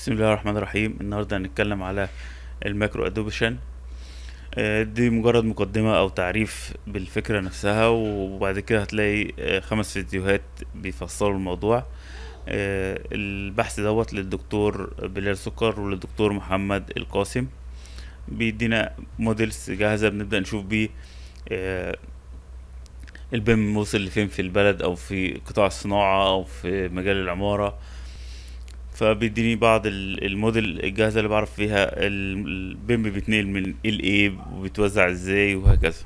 بسم الله الرحمن الرحيم النهاردة هنتكلم على الماكرو ادوبشن آه، دي مجرد مقدمة او تعريف بالفكرة نفسها وبعد كده هتلاقي آه، خمس فيديوهات بيفصلوا الموضوع آه، البحث دوت للدكتور بلال سكر وللدكتور محمد القاسم بيدينا موديلز جاهزة بنبدأ نشوف بيه آه، البيم وصل لفين في البلد او في قطاع الصناعة او في مجال العمارة فبيديني بعض ال- الموديل الجاهزة اللي بعرف فيها ال- البيم بيتنقل من ال ايه وبيتوزع ازاي وهكذا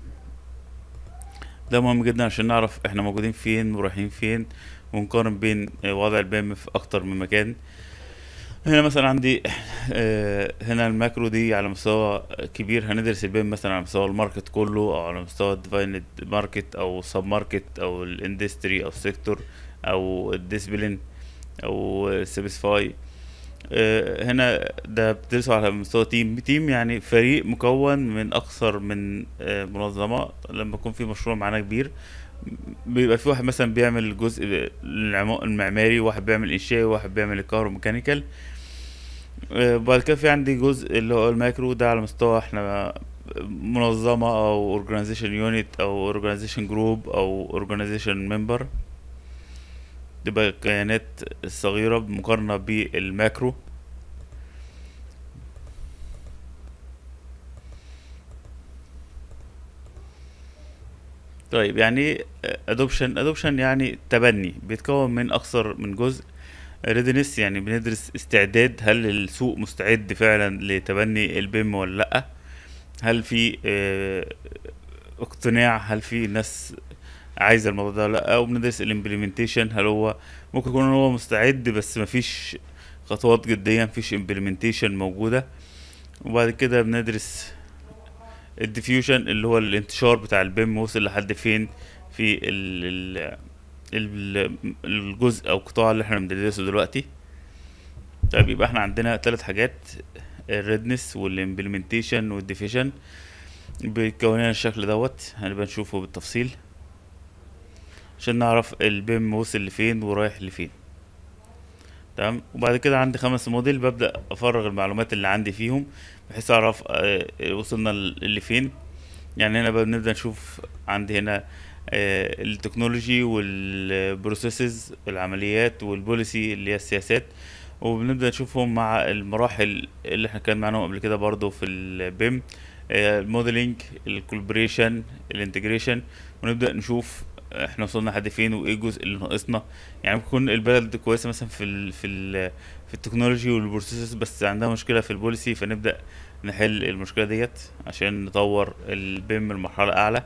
ده مهم جدا عشان نعرف احنا موجودين فين ورايحين فين ونقارن بين وضع البيم في اكتر من مكان هنا مثلا عندي آه، هنا الماكرو دي على مستوى كبير هندرس البيم مثلا على مستوى الماركت كله او على مستوى الديفايند ماركت او سب ماركت او الاندستري او السيكتور او الديسبلين او سيبسفاي هنا ده بتدرسه على مستوى تيم تيم يعني فريق مكون من اكثر من آه، منظمة لما يكون في مشروع معانا كبير بيبقى في واحد مثلا بيعمل الجزء العما- المعماري واحد بيعمل انشائي واحد بيعمل الكهروميكانيكال آه، بعد كده في عندي جزء اللي هو الماكرو ده على مستوى احنا منظمة او organization unit او organization group او organization member تبقى الكيانات الصغيرة مقارنة بالماكرو طيب يعني ادوبشن ادوبشن يعني تبني بيتكون من اكثر من جزء ريدنس يعني بندرس استعداد هل السوق مستعد فعلا لتبني البيم ولا لا هل في آه، اقتناع هل في ناس عايزه الموضوع ده ولا لا وبندرس الامبلمنتيشن هل هو ممكن يكون هو مستعد بس مفيش خطوات جديه مفيش امبلمنتيشن موجوده وبعد كده بندرس الديفيوجن اللي هو الانتشار بتاع البيم وصل لحد فين في ال ال ال الجزء او القطاع اللي احنا بندرسه دلوقتي طيب يبقى احنا عندنا ثلاث حاجات الريدنس والامبلمنتيشن والديفيجن بيكون لنا الشكل دوت هنبقى نشوفه بالتفصيل عشان نعرف البيم وصل لفين ورايح لفين تمام وبعد كده عندي خمس موديل ببدأ أفرغ المعلومات اللي عندي فيهم بحيث أعرف آه، وصلنا ل- لفين يعني هنا بقى بنبدأ نشوف عندي هنا آه، التكنولوجي والبروسيسز العمليات والبوليسي اللي هي السياسات وبنبدأ نشوفهم مع المراحل اللي احنا كان معناهم قبل كده برضو في البيم الموديلنج الكولبريشن الانتجريشن ونبدأ نشوف احنا وصلنا لحد فين وايه الجزء اللي ناقصنا يعني ممكن يكون البلد كويسه مثلا في ال في ال في التكنولوجي والبروسيسز بس عندها مشكله في البوليسي فنبدا نحل المشكله ديت عشان نطور البيم لمرحله اعلى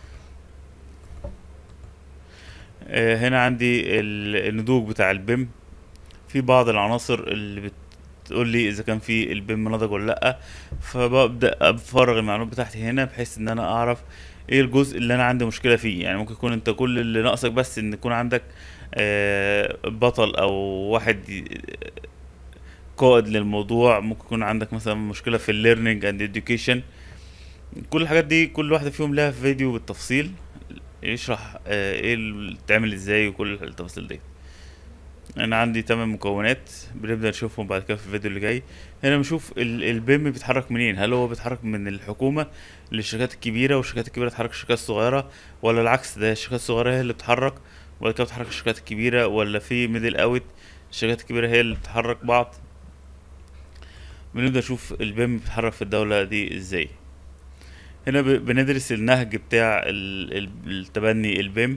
آه، هنا عندي ال- النضوج بتاع البيم في بعض العناصر اللي بتقول لي اذا كان في البيم نضج ولا لا فببدا افرغ المعلومات بتاعتي هنا بحيث ان انا اعرف ايه الجزء اللي انا عندي مشكله فيه يعني ممكن يكون انت كل اللي ناقصك بس ان يكون عندك آه، بطل او واحد ي- قائد للموضوع ممكن يكون عندك مثلا مشكله في الليرنينج اند education كل الحاجات دي كل واحده فيهم لها فيديو بالتفصيل يشرح آه، ايه اللي بتعمل ازاي وكل التفاصيل دي انا عندي تمن مكونات بنبدا نشوفهم بعد كده في الفيديو اللي جاي هنا بنشوف ال- البيم بيتحرك منين هل هو بيتحرك من الحكومه للشركات الكبيره والشركات الكبيره تحرك الشركات الصغيره ولا العكس ده الشركات الصغيره هي اللي بتتحرك وبعد كده بتحرك الشركات الكبيره ولا في ميدل اوت الشركات الكبيره هي اللي بتحرك بعض بنبدا نشوف البيم بيتحرك في الدوله دي ازاي هنا ب- بندرس النهج بتاع ال- ال- التبني البيم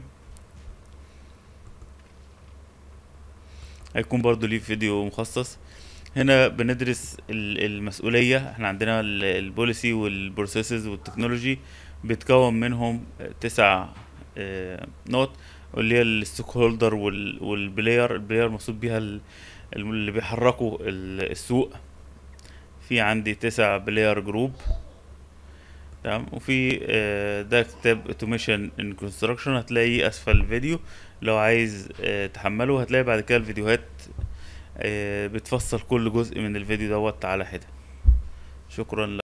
هيكون برضو ليه فيديو مخصص هنا بندرس ال- المسؤولية احنا عندنا ال- البوليسي والبروسيسز والتكنولوجي بيتكون منهم تسع آه، نقط اللي هي الستوك هولدر والبلاير البلاير مقصود بيها ال- اللي بيحركوا ال- السوق في عندي تسع بلاير جروب تمام وفي آه، ده كتاب اوتوميشن ان كونستراكشن هتلاقيه اسفل الفيديو لو عايز آه، تحمله هتلاقي بعد كده الفيديوهات آه، بتفصل كل جزء من الفيديو دوت على حدة شكرا